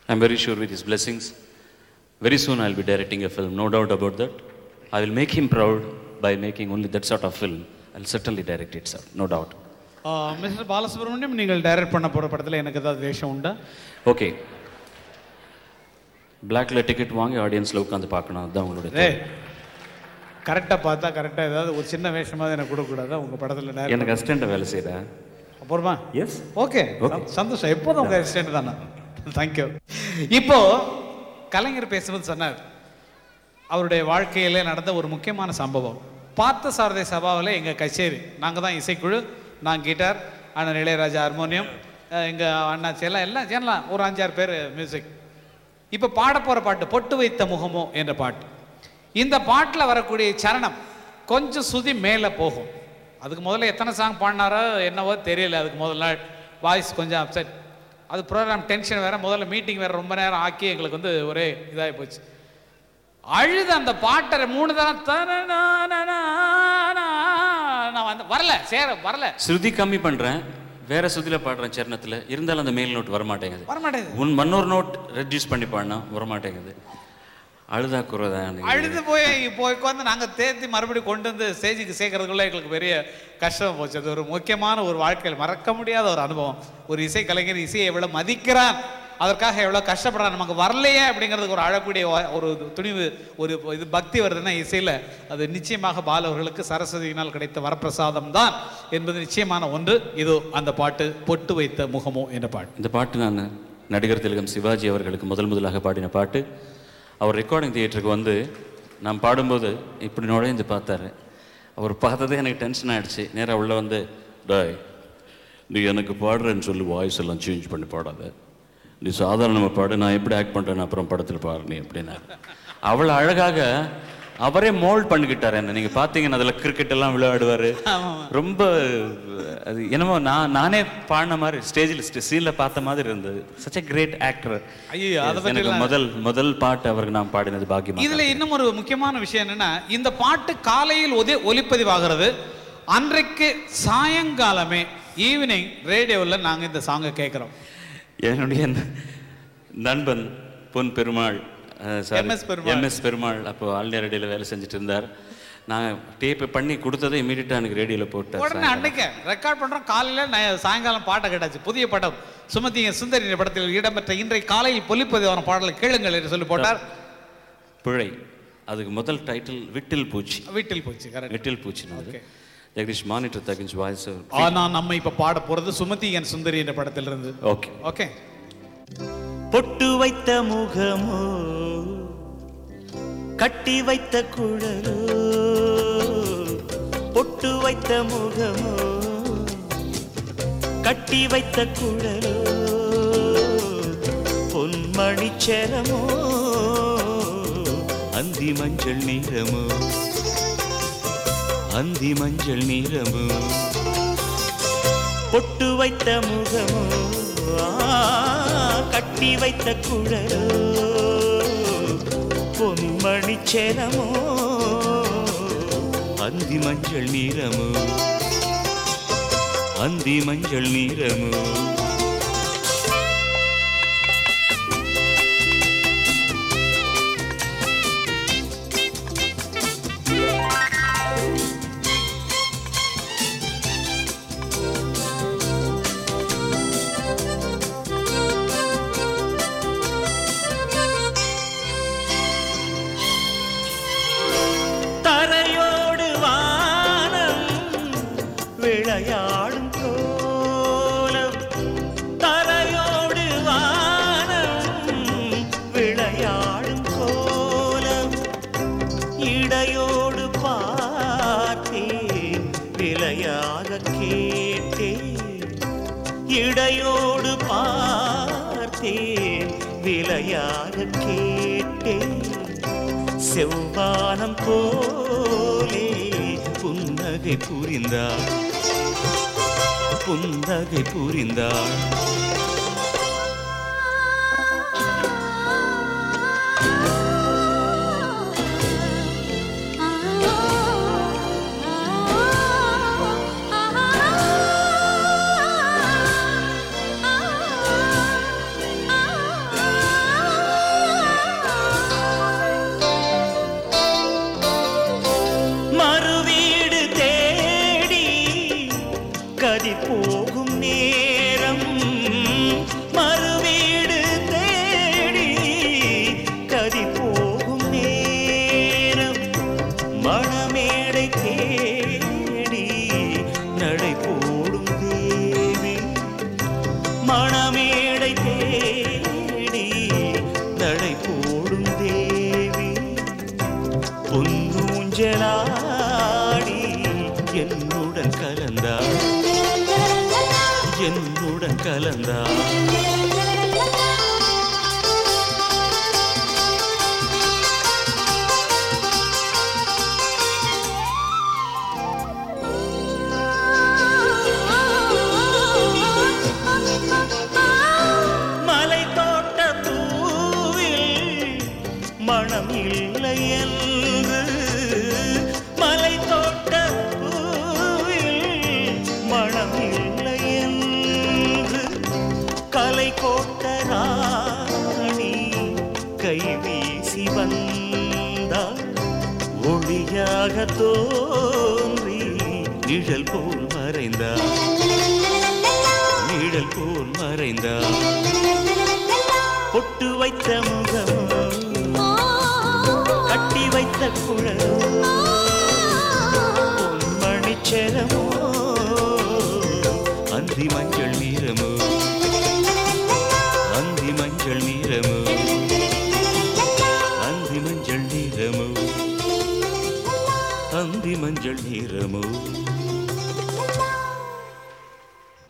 I'm very sure with his blessings, very soon I'll be directing a film, no doubt about that. I will make him proud by making only that sort of film. I'll certainly direct it, sir, no doubt. Mister Balasubramaniam நீங்கள் direct பண்ண போகிற படத்தில் எனக்கு ஏதாவது வேஷம் உண்டா okay பிளாக்ல ticket வாங்கி ஆடியன்ஸில் உட்காந்து பார்க்கணும் அதுதான் உங்களுடைய ஏய் கரெக்டாக பார்த்தா கரெக்டாக ஏதாவது ஒரு சின்ன வேஷமாக எனக்கு கொடுக்கக்கூடாதா உங்கள் படத்தில் தேவை. டைரக்ட் எனக்கு அசிஸ்டண்ட்டை வேலை செய்கிறேன் அப்புறமா எஸ் ஓகே Okay. சந்தோஷம் எப்போதும் உங்கள் அசிஸ்டன்ட் தானே தேங்க்யூ இப்போ கலைஞர் பேசும்போது சொன்னார் அவருடைய வாழ்க்கையில் நடந்த ஒரு முக்கியமான சம்பவம் பார்த்த சாரதை சபாவில் எங்கள் கச்சேரி நாங்கள் தான் இசைக்குழு நான் கிட்டார் அண்ணன் இளையராஜா ஹார்மோனியம் எங்கள் அண்ணாச்சி எல்லாம் எல்லாம் சேரலாம் ஒரு அஞ்சாறு பேர் மியூசிக் இப்போ பாட போகிற பாட்டு பொட்டு வைத்த முகமோ என்ற பாட்டு இந்த பாட்டில் வரக்கூடிய சரணம் கொஞ்சம் சுதி மேலே போகும் அதுக்கு முதல்ல எத்தனை சாங் பாடினாரோ என்னவோ தெரியல அதுக்கு முதல் நாள் வாய்ஸ் கொஞ்சம் அப்செட் அது ப்ரோக்ராம் டென்ஷன் வேற முதல்ல மீட்டிங் வேற ரொம்ப நேரம் ஆக்கி எங்களுக்கு வந்து ஒரே இதாகி போச்சு அழுது அந்த பாட்டை மூணு தரம் தனனானனா, நான் வந்து வரல சேர வரல ஸ்ருதி கம்மி பண்ணுறேன் வேற ஸ்ருதியில் பாடுறேன் சரணத்தில் இருந்தாலும் அந்த மேல் நோட் வரமாட்டேங்குது வரமாட்டேங்குது உன் மன்னொரு நோட் ரெடியூஸ் பண்ணி பாடினா வரமாட்டேங்குது அழுதா குறதான் அழுது போய் போய் உட்காந்து நாங்கள் தேத்தி மறுபடியும் கொண்டு வந்து ஸ்டேஜுக்கு சேர்க்கறதுக்குள்ள எங்களுக்கு பெரிய கஷ்டம் போச்சு அது ஒரு முக்கியமான ஒரு வாழ்க்கையில் மறக்க முடியாத ஒரு அனுபவம் ஒரு இசை கலைஞர் இசையை எவ்வளோ மதிக்கிறான் அதற்காக எவ்வளோ கஷ்டப்படுறான் நமக்கு வரலையே அப்படிங்கிறதுக்கு ஒரு அழக்கூடிய வா- ஒரு துணிவு ஒரு இது பக்தி வருதுன்னா இசையில் அது நிச்சயமாக பால அவர்களுக்கு சரஸ்வதியினால் கிடைத்த வரப்பிரசாதம் தான் என்பது நிச்சயமான ஒன்று இதோ அந்த பாட்டு பொட்டு வைத்த முகமோ என்ற பாட்டு இந்த பாட்டு நான் நடிகர் திலகம் சிவாஜி அவர்களுக்கு முதல் முதலாக பாடின பாட்டு அவர் ரெக்கார்டிங் தியேட்டருக்கு வந்து நான் பாடும்போது இப்படி நுழைந்து பார்த்தாரு அவர் பார்த்ததே எனக்கு டென்ஷன் ஆயிடுச்சு நேராக உள்ள வந்து டாய் நீ எனக்கு பாடுறேன்னு சொல்லி வாய்ஸ் எல்லாம் சேஞ்ச் பண்ணி பாடாத நீ சாதாரணமாக பாடு நான் எப்படி ஆக்ட் பண்ணுறேன்னு அப்புறம் படத்தில் பாரு நீ அப்படின்னாரு அவ்வளோ அழகாக அவரே மோல்ட் பண்ணிக்கிட்டார் என்ன நீங்கள் பார்த்தீங்கன்னா அதில் கிரிக்கெட் எல்லாம் விளையாடுவார் ரொம்ப அது என்னமோ நான் நானே பாடின மாதிரி ஸ்டேஜில் சீனில் பார்த்த மாதிரி இருந்தது சச் a கிரேட் ஆக்டர் ஐயோ அதை எனக்கு முதல் முதல் பாட்டு அவருக்கு நான் பாடினது பாக்கியமா இதுல இன்னும் ஒரு முக்கியமான விஷயம் என்னன்னா இந்த பாட்டு காலையில் ஒதே ஒலிப்பதிவாகிறது அன்றைக்கு சாயங்காலமே ஈவினிங் ரேடியோவில் நாங்க இந்த சாங்கை கேட்குறோம் என்னுடைய ந- நண்பன் பொன் பெருமாள் MS பெருமாள். எம்எஸ் பெருமாள் அப்போ ஆல் ரேடியோவில் வேலை செஞ்சுட்டு இருந்தார் நான் டேப் பண்ணி கொடுத்ததை இமீடியட்டாக எனக்கு ரேடியோவில் போட்டார் உடனே அன்னைக்கு ரெக்கார்ட் பண்றோம் காலையில ந- சாயங்காலம் பாட்டை கேட்டாச்சு புதிய படம் சுமதிய சுந்தரி படத்தில் இடம்பெற்ற இன்றைய காலையில் பொலிப்பதிவான பாடலை கேளுங்கள் என்று சொல்லி போட்டார் பிழை அதுக்கு முதல் டைட்டில் விட்டில் பூச்சி வீட்டில் போச்சு கரெக்ட் விட்டில் பூச்சி ஜெகதீஷ் மானிட்டர் தகின்ஸ் வாய்ஸ் ஆனா நம்ம இப்ப பாட போறது சுமதி என் சுந்தரி என்ற படத்திலிருந்து ஓகே ஓகே பொட்டு வைத்த முகமோ கட்டி வைத்த குழலோ பொட்டு வைத்த முகமோ கட்டி வைத்த குழலோ பொன்மணி செரமோ அந்தி மஞ்சள் நீரமோ அந்தி மஞ்சள் நீரமோ பொட்டு வைத்த முகமோ ஆ, கட்டி வைத்த குழலோ பொன்மணி செனமோ அந்தி மஞ்சள் நீரமோ அந்தி மஞ்சள் நீரமோ தரையோடு வானம் விளையாடும் கோலம் தரையோடு வானம் விளையாடும் கோலம் இடையோடு பார்த்தேன் விலையாக கேட்டேன் இடையோடு பார்த்தேன் விலையாக கேட்டேன் செவ்வானம் போலே புன்னகை புரிந்தாள் புன்னகை புரிந்தாள் நடந்தாள் மலை தோட்ட பூவில் மனம் இல்லை என்று மலை தோட்ட பூவில் மனம் இல்லை என்று கலை கோட்ட ராணி கை வீசி வந்தாள் ஒளியாக தோன்றி நிழல் போல் மறைந்தாள் நிழல் போல் மறைந்தாள் பொட்டு வைத்த முகமோ கட்டி வைத்த குழலோ பொன்மணி செலமோ அந்தி மஞ்சள் நீரமோ அந்தி மஞ்சள் நீரமோ அந்தி மஞ்சள் நீரமோ அந்தி மஞ்சள் நீரமோ